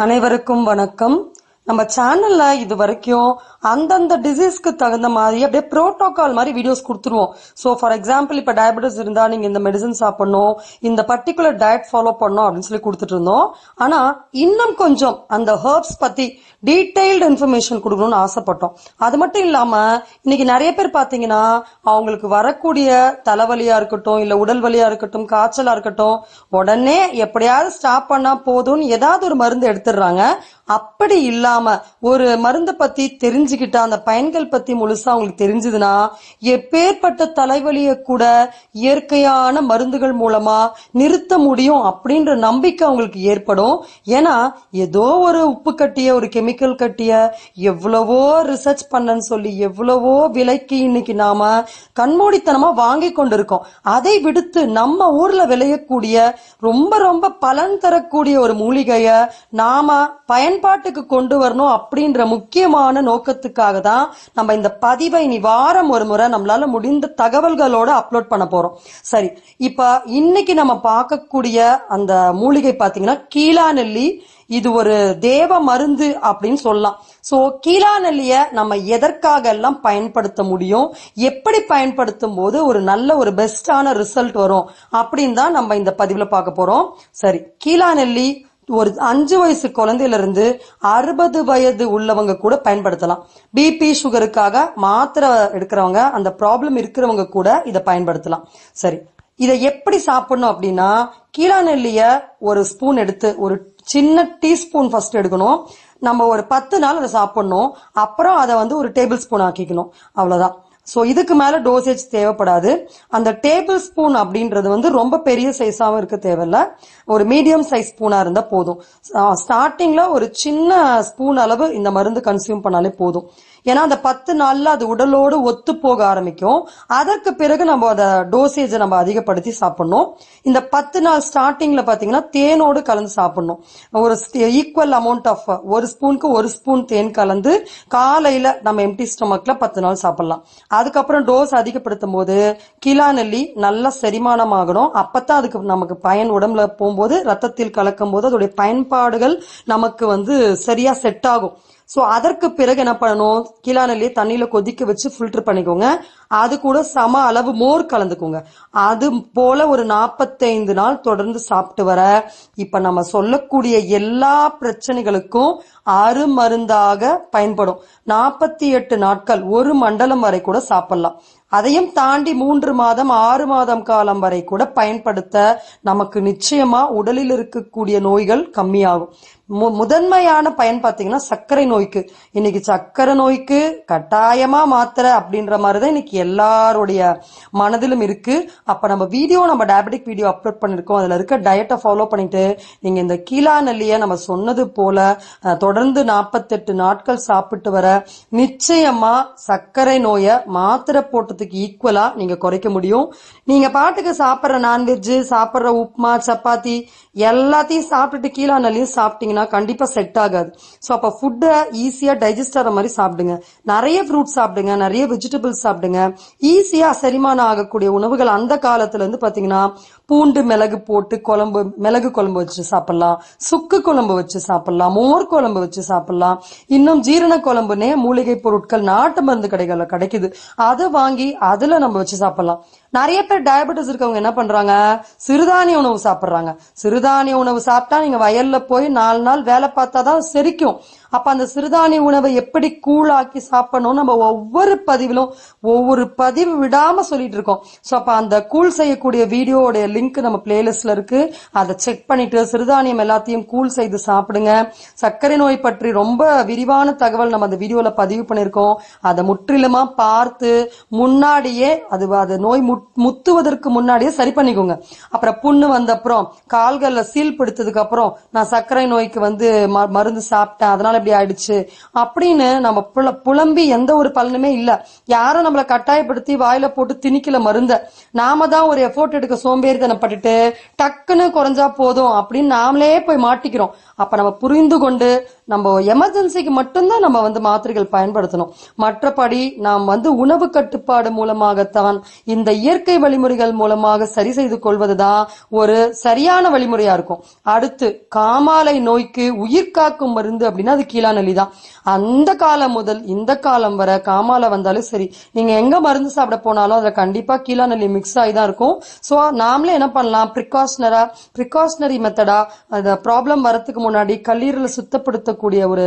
அனைவருக்கும் வணக்கம் நம்ம சேனல்ல இது வரைக்கும் அந்தந்த டிசீஸ்க்கு தகுந்த மாதிரி அப்படியே புரோட்டோகால் மாதிரி வீடியோஸ் கொடுத்துருவோம் ஸோ ஃபார் எக்ஸாம்பிள் இப்போ டயபெட்டிஸ் இருந்தா நீங்க இந்த மெடிசன் சாப்பிடணும் இந்த பர்டிகுலர் டயட் ஃபாலோ பண்ணணும் அப்படின்னு சொல்லி கொடுத்துட்டு இருந்தோம் ஆனா இன்னும் கொஞ்சம் அந்த ஹெர்ப்ஸ் பத்தி டீடைல்டு இன்ஃபர்மேஷன் கொடுக்கணும்னு ஆசைப்பட்டோம் அது மட்டும் இல்லாம இன்னைக்கு நிறைய பேர் பாத்தீங்கன்னா அவங்களுக்கு வரக்கூடிய தலைவலியா இருக்கட்டும் இல்ல உடல் வலியா இருக்கட்டும் காய்ச்சலா இருக்கட்டும் உடனே எப்படியாவது ஸ்டாப் பண்ணா போதும்னு ஏதாவது ஒரு மருந்து எடுத்துடுறாங்க அப்படி இல்லாம ஒரு மருந்தை பத்தி தெரிஞ்சுக்கிட்டா அந்த பயன்கள் பத்தி முழுசா அவங்களுக்கு தெரிஞ்சதுன்னா எப்பேற்பட்ட தலைவலியை கூட இயற்கையான மருந்துகள் மூலமா நிறுத்த முடியும் அப்படின்ற நம்பிக்கை அவங்களுக்கு ஏற்படும் ஏன்னா ஏதோ ஒரு உப்பு கட்டிய ஒரு கெமிக்கல் கட்டிய எவ்வளவோ ரிசர்ச் பண்ணன்னு சொல்லி எவ்வளவோ விலைக்கு இன்னைக்கு நாம கண்மூடித்தனமா வாங்கி கொண்டிருக்கோம் அதை விடுத்து நம்ம ஊர்ல விளையக்கூடிய ரொம்ப ரொம்ப பலன் தரக்கூடிய ஒரு மூலிகைய நாம பயன்பாட்டுக்கு கொண்டு வரணும் அப்படின்ற முக்கியமான நோக்கத்துக்காக தான் நம்ம இந்த பதிவை இனி வாரம் ஒரு முறை நம்மளால முடிந்த தகவல்களோட அப்லோட் பண்ண போறோம் சரி இப்ப இன்னைக்கு நம்ம பார்க்கக்கூடிய அந்த மூலிகை பாத்தீங்கன்னா கீழாநெல்லி இது ஒரு தேவ மருந்து அப்படின்னு சொல்லலாம் சோ கீழாநெல்லிய நம்ம எதற்காக எல்லாம் பயன்படுத்த முடியும் எப்படி பயன்படுத்தும் போது ஒரு நல்ல ஒரு பெஸ்டான ரிசல்ட் வரும் அப்படின்னு தான் நம்ம இந்த பதிவுல பார்க்க போறோம் சரி கீழாநெல்லி ஒரு அஞ்சு வயசு குழந்தையில இருந்து அறுபது வயது உள்ளவங்க கூட பயன்படுத்தலாம் பிபி சுகருக்காக மாத்திரை எடுக்கிறவங்க அந்த ப்ராப்ளம் இருக்கிறவங்க கூட இதை பயன்படுத்தலாம் சரி இதை எப்படி சாப்பிடணும் அப்படின்னா கீழாநெல்லிய ஒரு ஸ்பூன் எடுத்து ஒரு சின்ன டீஸ்பூன் ஃபர்ஸ்ட் எடுக்கணும் நம்ம ஒரு பத்து நாள் அதை சாப்பிடணும் அப்புறம் அதை வந்து ஒரு டேபிள் ஸ்பூன் ஆக்கிக்கணும் அவ்வளவுதான் ஸோ இதுக்கு மேல டோசேஜ் தேவைப்படாது அந்த டேபிள் ஸ்பூன் அப்படின்றது வந்து ரொம்ப பெரிய சைஸாகவும் இருக்க தேவையில்ல ஒரு மீடியம் சைஸ் ஸ்பூனா இருந்தா போதும் ஸ்டார்டிங்ல ஒரு சின்ன ஸ்பூன் அளவு இந்த மருந்து கன்சியூம் பண்ணாலே போதும் ஏன்னா அந்த பத்து நாள்ல அது உடலோடு ஒத்து போக ஆரம்பிக்கும் அதற்கு பிறகு நம்ம அதை டோசேஜை நம்ம அதிகப்படுத்தி சாப்பிடணும் இந்த பத்து நாள் ஸ்டார்டிங்ல பாத்தீங்கன்னா தேனோடு கலந்து சாப்பிடணும் ஒரு ஈக்குவல் அமௌண்ட் ஆஃப் ஒரு ஸ்பூனுக்கு ஒரு ஸ்பூன் தேன் கலந்து காலையில நம்ம எம்டி ஸ்டொமக்ல பத்து நாள் சாப்பிடலாம் அதுக்கப்புறம் டோஸ் அதிகப்படுத்தும் போது கிலா நெல்லி நல்லா செரிமானம் ஆகணும் அப்பதான் அதுக்கு நமக்கு பயன் உடம்புல போகும்போது ரத்தத்தில் கலக்கும் போது அதோடைய பயன்பாடுகள் நமக்கு வந்து சரியா செட் ஆகும் சோ அதற்கு பிறகு என்ன பண்ணணும் கீழா நெல்லியை தண்ணியில கொதிக்க வச்சு ஃபில்டர் பண்ணிக்கோங்க அது கூட சம அளவு மோர் கலந்துக்கோங்க அது போல ஒரு நாற்பத்தைந்து நாள் தொடர்ந்து சாப்பிட்டு வர இப்ப நம்ம சொல்லக்கூடிய எல்லா பிரச்சனைகளுக்கும் அருமருந்தாக பயன்படும் நாற்பத்தி எட்டு நாட்கள் ஒரு மண்டலம் வரை கூட சாப்பிடலாம் அதையும் தாண்டி மூன்று மாதம் ஆறு மாதம் காலம் வரை கூட பயன்படுத்த நமக்கு நிச்சயமா உடலில் இருக்கக்கூடிய நோய்கள் கம்மியாகும் மு- முதன்மையான பயன் பாத்தீங்கன்னா சர்க்கரை நோய்க்கு இன்னைக்கு சர்க்கரை நோய்க்கு கட்டாயமா மாத்திரை அப்படின்ற மாதிரிதான் இன்னைக்கு எல்லாருடைய மனதிலும் இருக்கு அப்ப நம்ம வீடியோ நம்ம டயபெட்டிக் வீடியோ அப்லோட் பண்ணிருக்கோம் அதுல இருக்க டயட்டை ஃபாலோ பண்ணிட்டு நீங்க இந்த கீழா நெல்லிய நம்ம சொன்னது போல அஹ், தொடர்ந்து நாற்பத்தெட்டு நாட்கள் சாப்பிட்டு வர நிச்சயமா சர்க்கரை நோயை மாத்திரை போட்டதுக்கு ஈக்குவலா நீங்க குறைக்க முடியும் நீங்க பாட்டுக்கு சாப்பிடுற நான்வெஜ் சாப்பிடுற உப்புமா சப்பாத்தி எல்லாத்தையும் சாப்பிட்டுட்டு கீழா நெல்லியும் சாப்பிட்டீங்கன்னா கண்டிப்பா செட் ஆகாது ஸோ அப்ப ஃபுட்டை ஈஸியா டைஜஸ்ட் ஆகிற மாதிரி சாப்பிடுங்க நிறைய ஃப்ரூட்ஸ் சாப்பிடுங்க நிறைய வெஜிடபிள்ஸ் சாப்பிடுங்க ஈஸியா செரிமானம் ஆகக்கூடிய உணவுகள் அந்த காலத்துல இருந்து பாத்தீங்கன்னா பூண்டு மிளகு போட்டு குழம்பு மிளகு குழம்பு வச்சு சாப்பிடலாம் சுக்கு குழம்பு வச்சு சாப்பிடலாம் மோர் குழம்பு வச்சு சாப்பிடலாம் இன்னும் ஜீரண குழம்புனே மூலிகை பொருட்கள் நாட்டு மருந்து கடைகள்ல கிடைக்குது அதை வாங்கி அதுல நம்ம வச்சு சாப்பிடலாம் நிறைய பேர் டயபெட்டிஸ் இருக்கவங்க என்ன பண்றாங்க சிறுதானிய உணவு சாப்பிடுறாங்க சிறுதானிய உணவு சாப்பிட்டா நீங்க வயல்ல போய் நாலு நாள் வேலை பார்த்தாதான் செரிக்கும் அப்ப அந்த சிறுதானிய உணவை எப்படி கூழாக்கி சாப்பிடணும் நம்ம ஒவ்வொரு பதிவிலும் ஒவ்வொரு பதிவு விடாம சொல்லிட்டு இருக்கோம் சோ அப்ப அந்த கூழ் செய்யக்கூடிய வீடியோடைய லிங்க் நம்ம பிளேலிஸ்ட்ல இருக்கு அதை செக் பண்ணிட்டு சிறுதானியம் எல்லாத்தையும் கூழ் செய்து சாப்பிடுங்க சர்க்கரை நோய் பற்றி ரொம்ப விரிவான தகவல் நம்ம அந்த வீடியோல பதிவு பண்ணிருக்கோம் அதை முற்றிலுமா பார்த்து முன்னாடியே அது அது நோய் முத்- முத்துவதற்கு முன்னாடியே சரி பண்ணிக்கோங்க அப்புறம் புண்ணு வந்த அப்புறம் கால்கள்ல சீல் பிடித்ததுக்கு அப்புறம் நான் சர்க்கரை நோய்க்கு வந்து ம- மருந்து சாப்பிட்டேன் அதனால இப்படி இப்படி ஆயிடுச்சு அப்படின்னு நம்ம புல- புலம்பி எந்த ஒரு பலனுமே இல்ல யாரும் நம்மளை கட்டாயப்படுத்தி வாயில போட்டு திணிக்கல மருந்த நாம தான் ஒரு எஃபோர்ட் எடுக்க சோம்பேறித்தனப்பட்டுட்டு டக்குன்னு குறைஞ்சா போதும் அப்படின்னு நாமளே போய் மாட்டிக்கிறோம் அப்ப நம்ம புரிந்து கொண்டு நம்ம எமர்ஜென்சிக்கு மட்டும்தான் நம்ம வந்து மாத்திரைகள் பயன்படுத்தணும் மற்றபடி நாம் வந்து உணவு கட்டுப்பாடு மூலமாகத்தான் இந்த இயற்கை வழிமுறைகள் மூலமாக சரி செய்து கொள்வதுதான் ஒரு சரியான வழிமுறையா இருக்கும் அடுத்து காமாலை நோய்க்கு உயிர் காக்கும் மருந்து அப்படின்னா அது கீழாநெல்லி தான் அந்த காலம் முதல் இந்த காலம் வரை காமாலை வந்தாலும் சரி நீங்க எங்க மருந்து சாப்பிட போனாலும் அதுல கண்டிப்பா கீழாநெல்லி மிக்ஸ் ஆகி தான் இருக்கும் சோ நாமளே என்ன பண்ணலாம் ப்ரிகாஷனரா ப்ரிகாஷனரி மெத்தடா அந்த ப்ராப்ளம் வரதுக்கு முன்னாடி கல்லீரலை சுத்தப்படுத்தக்கூடிய ஒரு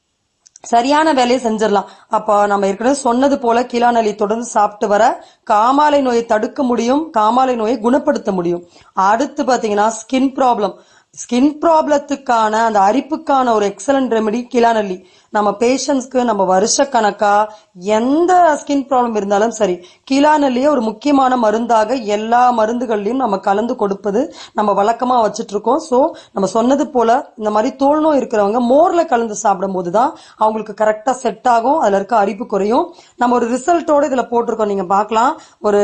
சரியான வேலையை செஞ்சிடலாம் அப்ப நம்ம ஏற்கனவே சொன்னது போல கீழாநெல்லி தொடர்ந்து சாப்பிட்டு வர காமாலை நோயை தடுக்க முடியும் காமாலை நோயை குணப்படுத்த முடியும் அடுத்து பாத்தீங்கன்னா ஸ்கின் ப்ராப்ளம் ஸ்கின் ப்ராப்ளத்துக்கான அந்த அரிப்புக்கான ஒரு எக்ஸலண்ட் ரெமெடி கீழாநெல்லி நம்ம பேஷண்ட்ஸ்க்கு நம்ம வருஷக்கணக்கா எந்த ஸ்கின் ப்ராப்ளம் இருந்தாலும் சரி கீழாநெல்லியை ஒரு முக்கியமான மருந்தாக எல்லா மருந்துகள்லயும் நம்ம கலந்து கொடுப்பது நம்ம வழக்கமா வச்சுட்டு இருக்கோம் சோ நம்ம சொன்னது போல இந்த மாதிரி தோல் நோய் இருக்கிறவங்க மோர்ல கலந்து சாப்பிடும் போதுதான் அவங்களுக்கு கரெக்டா செட் ஆகும் அதுல இருக்க அரிப்பு குறையும் நம்ம ஒரு ரிசல்ட்டோட இதுல போட்டிருக்கோம் நீங்க பார்க்கலாம் ஒரு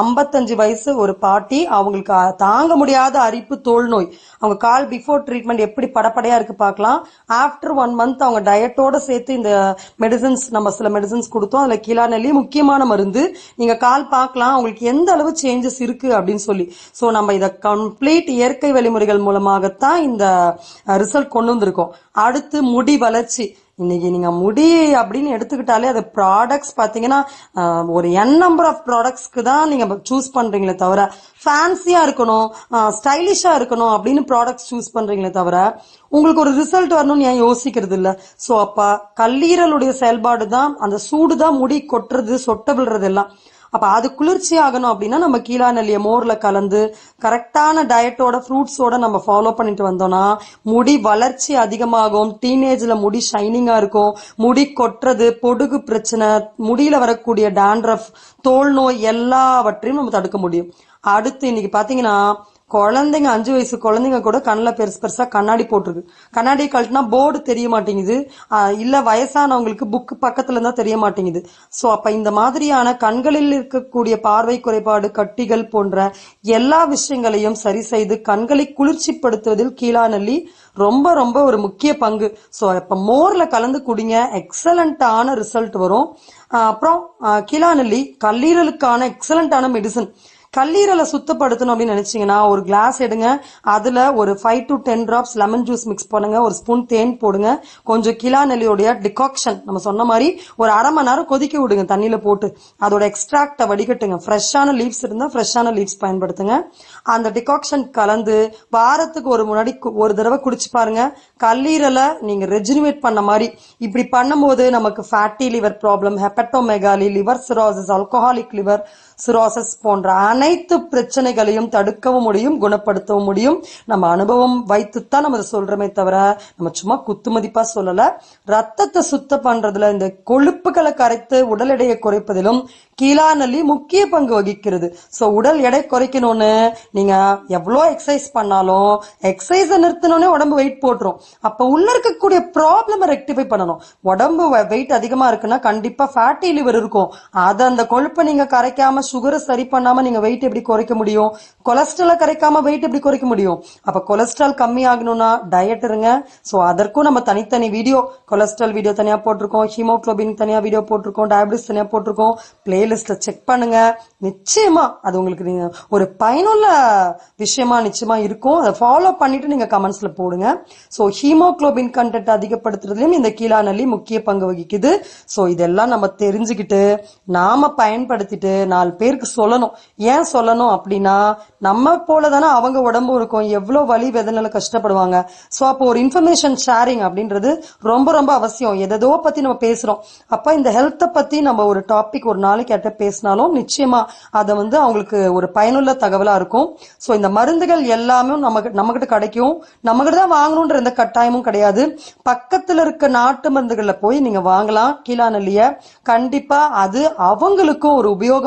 55 வயசு ஒரு பாட்டி அவங்களுக்கு அ- தாங்க முடியாத அரிப்பு தோல் நோய் அவங்க கால் பிஃபோர் ட்ரீட்மெண்ட் எப்படி படப்படையா இருக்கு பார்க்கலாம் ஆஃப்டர் ஒன் மந்த் அவங்க டயட்டோட சேர்த்து இந்த மெடிசன்ஸ் நம்ம சில மெடிசன்ஸ் கொடுத்தோம் அதுல கீழாநெல்லி முக்கியமான மருந்து நீங்க கால் பார்க்கலாம் அவங்களுக்கு எந்த அளவு சேஞ்சஸ் இருக்கு அப்படின்னு சொல்லி சோ நம்ம இத கம்ப்ளீட் இயற்கை வழிமுறைகள் மூலமாகத்தான் இந்த ரிசல்ட் கொண்டு வந்திருக்கோம் அடுத்து முடி வளர்ச்சி இன்னைக்கு நீங்க முடி அப்படின்னு எடுத்துக்கிட்டாலே அது ப்ராடக்ட்ஸ் பாத்தீங்கன்னா அஹ், ஒரு என் நம்பர் ஆஃப் ப்ராடக்ட்ஸ்க்கு தான் நீங்க சூஸ் பண்றீங்களே தவிர ஃபேன்சியா இருக்கணும் ஸ்டைலிஷா இருக்கணும் அப்படின்னு ப்ராடக்ட்ஸ் சூஸ் பண்றீங்களே தவிர உங்களுக்கு ஒரு ரிசல்ட் வரணும்னு ஏன் யோசிக்கிறது இல்ல சோ அப்ப கல்லீரலுடைய செயல்பாடு தான் அந்த சூடு தான் முடி கொட்டுறது சொட்ட விழுறது எல்லாம் அப்ப அது குளிர்ச்சி ஆகணும் அப்படின்னா நம்ம கீழாநெல்லிய மோர்ல கலந்து கரெக்டான டயட்டோட ஃப்ரூட்ஸோட நம்ம ஃபாலோ பண்ணிட்டு வந்தோம்னா முடி வளர்ச்சி அதிகமாகும் டீனேஜ்ல முடி ஷைனிங்கா இருக்கும் முடி கொட்டுறது பொடுகு பிரச்சனை முடியில வரக்கூடிய டேண்ட்ரஃப் தோல் நோய் எல்லாவற்றையும் நம்ம தடுக்க முடியும் அடுத்து இன்னைக்கு பாத்தீங்கன்னா குழந்தைங்க அஞ்சு வயசு குழந்தைங்க கூட கண்ணில் பெருசு பெருசா கண்ணாடி போட்டிருக்கு கண்ணாடி கழட்டினா போர்டு தெரிய மாட்டேங்குது ஆஹ் இல்ல வயசானவங்களுக்கு புக் பக்கத்துல இருந்தா தெரிய மாட்டேங்குது சோ அப்ப இந்த மாதிரியான கண்களில் இருக்கக்கூடிய பார்வை குறைபாடு கட்டிகள் போன்ற எல்லா விஷயங்களையும் சரி செய்து கண்களை குளிர்ச்சிப்படுத்துவதில் கீழாநெல்லி ரொம்ப ரொம்ப ஒரு முக்கிய பங்கு சோ இப்ப மோர்ல கலந்து குடிங்க எக்ஸலண்டான ரிசல்ட் வரும் ஆஹ் அப்புறம் ஆஹ் கீழாநெல்லி கல்லீரலுக்கான எக்ஸலண்டான மெடிசன் கல்லீரலை சுத்தப்படுத்தணும் அப்படின்னு நினைச்சீங்கன்னா ஒரு கிளாஸ் எடுங்க அதுல ஒரு five to ten drops lemon juice mix பண்ணுங்க ஒரு ஸ்பூன் தேன் போடுங்க கொஞ்சம் கிலா நெல்லியோடைய டிகாக்ஷன் நம்ம சொன்ன மாதிரி ஒரு அரை மணி நேரம் கொதிக்க விடுங்க தண்ணியில போட்டு அதோட எக்ஸ்ட்ராக்டை வடிகட்டுங்க ஃப்ரெஷ்ஷான லீவ்ஸ் இருந்தா ஃப்ரெஷ்ஷான லீவ்ஸ் பயன்படுத்துங்க அந்த டிகாக்ஷன் கலந்து வாரத்துக்கு ஒரு முன்னாடி கு- ஒரு தடவை குடிச்சு பாருங்க கல்லீரலை நீங்க ரெஜினுவேட் பண்ண மாதிரி இப்படி பண்ணும்போது நமக்கு fatty liver problem hepatomegaly liver cirrhosis alcoholic liver cirrhosis போன்ற அனைத்து பிரச்சனைகளையும் தடுக்கவும் முடியும் குணப்படுத்தவும் முடியும் நம்ம அனுபவம் வைத்துத்தான் நம்ம இதை சொல்றோமே தவிர நம்ம சும்மா குத்துமதிப்பா சொல்லல ரத்தத்தை சுத்தம் பண்றதுல இந்த கொழுப்புகளை கரைத்து உடல் எடையை குறைப்பதிலும் கீழாநெல்லி முக்கிய பங்கு வகிக்கிறது சோ உடல் எடை குறைக்கணும்னு நீங்க எவ்வளோ எக்ஸசைஸ் பண்ணாலும் எக்ஸசைஸை நிறுத்தினோடனே உடம்பு வெயிட் போட்டுரும் அப்ப உள்ள இருக்கக்கூடிய ப்ராப்ளமை ரெக்டிஃபை பண்ணணும் உடம்பு வெயிட் அதிகமா இருக்குன்னா கண்டிப்பா ஃபேட்டி லிவர் இருக்கும் அதை அந்த கொழுப்பை நீங்க கரைக்காம சுகரை சரி பண்ணாம நீங்க வெயிட் எப்படி குறைக்க முடியும் கொலஸ்ட்ராலை கரைக்காம வெயிட் எப்படி குறைக்க முடியும் அப்ப கொலஸ்ட்ரால் கம்மி ஆகணும்னா டயட் இருங்க சோ அதற்கும் நம்ம தனித்தனி வீடியோ கொலஸ்ட்ரால் வீடியோ தனியா போட்டிருக்கோம் ஹீமோக்ளோபின் தனியா வீடியோ போட்டிருக்கோம் டயபிட்டிஸ் தனியா போட்டிருக்கோம் பிளேலிஸ்ட்ல செக் பண்ணுங்க நிச்சயமா அது உங்களுக்கு நீங்க ஒரு பயனுள்ள விஷயமா நிச்சயமா இருக்கும் அதை ஃபாலோ பண்ணிட்டு நீங்க கமெண்ட்ஸ்ல போடுங்க சோ ஹீமோக்ளோபின் கண்டென்ட் அதிகப்படுத்துறதுலயும் இந்த கீழாநெல்லி முக்கிய பங்கு வகிக்குது சோ இதெல்லாம் நம்ம தெரிஞ்சுக்கிட்டு நாம பயன்படுத்திட்டு நாலு பேருக்கு சொல்லணும் ஏன் சொல்லணும் அப்படின்னா நம்ம போல தானே அவங்க உடம்பு இருக்கும் எவ்வளவு வலி வேதனையில கஷ்டப்படுவாங்க சோ அப்போ ஒரு இன்ஃபர்மேஷன் ஷேரிங் அப்படின்றது ரொம்ப ரொம்ப அவசியம் எதோ பத்தி நம்ம பேசுறோம் அப்ப இந்த ஹெல்த்தை பத்தி நம்ம ஒரு டாபிக் ஒரு நாளைக்கு யார்ட்ட பேசினாலும் நிச்சயமா அதை வந்து அவங்களுக்கு ஒரு பயனுள்ள தகவலா இருக்கும் சோ இந்த மருந்துகள் எல்லாமே நமக்கு நம்மகிட்ட கிடைக்கும் நம்மகிட்ட தான் வாங்கணுன்ற எந்த கட்டாயமும் கிடையாது பக்கத்துல இருக்க நாட்டு மருந்துகள்ல போய் நீங்க வாங்கலாம் கீழாநெல்லிய கண்டிப்பா அது அவங்களுக்கும் ஒரு உபயோகமா இருக்கும்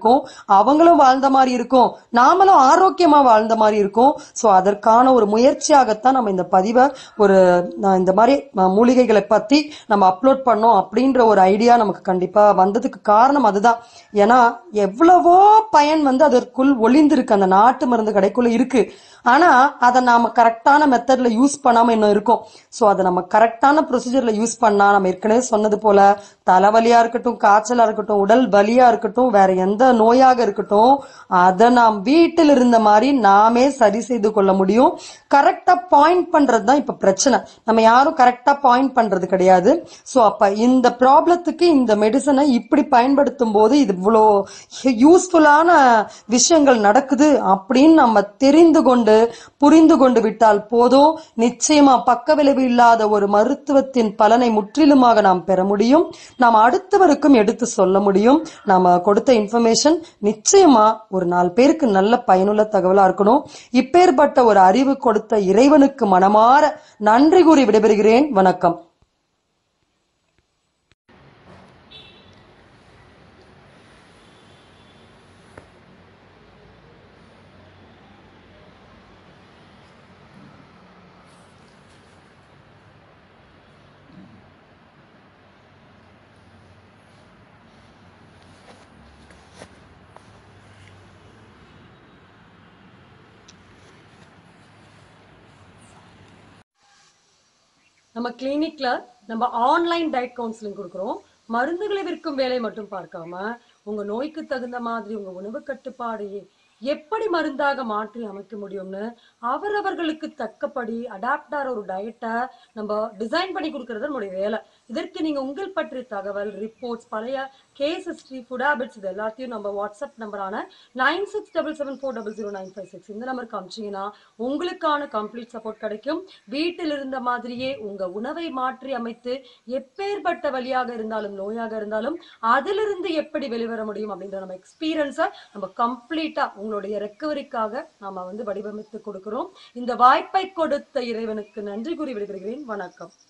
இருக்கும் அவங்களும் வாழ்ந்த மாதிரி இருக்கும் நாமளும் ஆரோக்கியமா வாழ்ந்த மாதிரி இருக்கும் சோ அதற்கான ஒரு முயற்சியாகத்தான் நம்ம இந்த பதிவை ஒரு நான் இந்த மாதிரி ம- மூலிகைகளை பத்தி நம்ம அப்லோட் பண்ணோம் அப்படின்ற ஒரு ஐடியா நமக்கு கண்டிப்பா வந்ததுக்கு காரணம் அதுதான் ஏன்னா எவ்வளவோ பயன் வந்து அதற்குள் ஒளிந்திருக்கு அந்த நாட்டு மருந்து கடைக்குள்ள இருக்கு ஆனா அதை நாம கரெக்டான மெத்தட்ல யூஸ் பண்ணாம இன்னும் இருக்கோம் சோ அதை நம்ம கரெக்டான ப்ரொசீஜர்ல யூஸ் பண்ணா நம்ம ஏற்கனவே சொன்னது போல தலைவலியா இருக்கட்டும் காய்ச்சலா இருக்கட்டும் உடல் வலியா இருக்கட்டும் வேற எந்த நோயாக இருக்கட்டும் அதை நாம் வீட்டில் இருந்த மாதிரி நாமே சரி செய்து கொள்ள முடியும் கரெக்டா பாயிண்ட் பண்றது தான் இப்ப பிரச்சனை நம்ம யாரும் கரெக்டா பாயிண்ட் பண்றது கிடையாது சோ அப்ப இந்த ப்ராப்ளத்துக்கு இந்த மெடிசனை இப்படி பயன்படுத்தும் போது இது இவ்வளோ யூஸ்ஃபுல்லான விஷயங்கள் நடக்குது அப்படின்னு நம்ம தெரிந்து கொண்டு புரிந்து கொண்டு விட்டால் போதும் நிச்சயமா பக்க விளைவு இல்லாத ஒரு மருத்துவத்தின் பலனை முற்றிலுமாக நாம் பெற முடியும் நாம் அடுத்தவருக்கும் எடுத்து சொல்ல முடியும் நாம கொடுத்த இன்ஃபர்மேஷன் நிச்சயமா ஒரு நாலு பேருக்கு நல்ல பயனுள்ள தகவலா இருக்கணும் இப்பேற்பட்ட ஒரு அறிவு கொடுத்த இறைவனுக்கு மனமாற நன்றி கூறி விடைபெறுகிறேன் வணக்கம் நம்ம கிளினிக்ல நம்ம ஆன்லைன் டயட் கவுன்சிலிங் கொடுக்குறோம் மருந்துகளை விற்கும் வேலை மட்டும் பார்க்காம உங்க நோய்க்கு தகுந்த மாதிரி உங்க உணவு கட்டுப்பாடு எப்படி மருந்தாக மாற்றி அமைக்க முடியும்னு அவரவர்களுக்கு தக்கபடி அடாப்டார் ஒரு டயட்டை நம்ம டிசைன் பண்ணி கொடுக்கறது நம்மளுடைய வேலை இதற்கு நீங்க உங்கள் பற்றிய தகவல் ரிப்போர்ட்ஸ் பழைய கேஸ் ஹிஸ்டரி ஃபுட் ஹேபிட்ஸ் இது எல்லாத்தையும் நம்ம வாட்ஸ்அப் நம்பரான nine six double seven four double zero nine five six இந்த நம்பருக்கு அமிச்சிங்கன்னா உங்களுக்கான கம்ப்ளீட் சப்போர்ட் கிடைக்கும் வீட்டில் இருந்த மாதிரியே உங்க உணவை மாற்றி அமைத்து எப்பேற்பட்ட வழியாக இருந்தாலும் நோயாக இருந்தாலும் அதிலிருந்து எப்படி வெளிவர முடியும் அப்படின்ற நம்ம எக்ஸ்பீரியன்ஸை நம்ம கம்ப்ளீட்டா உங்களுடைய ரெக்கவரிக்காக நாம வந்து வடிவமைத்து கொடுக்கிறோம் இந்த வாய்ப்பை கொடுத்த இறைவனுக்கு நன்றி கூறி விடுகிறேன் வணக்கம்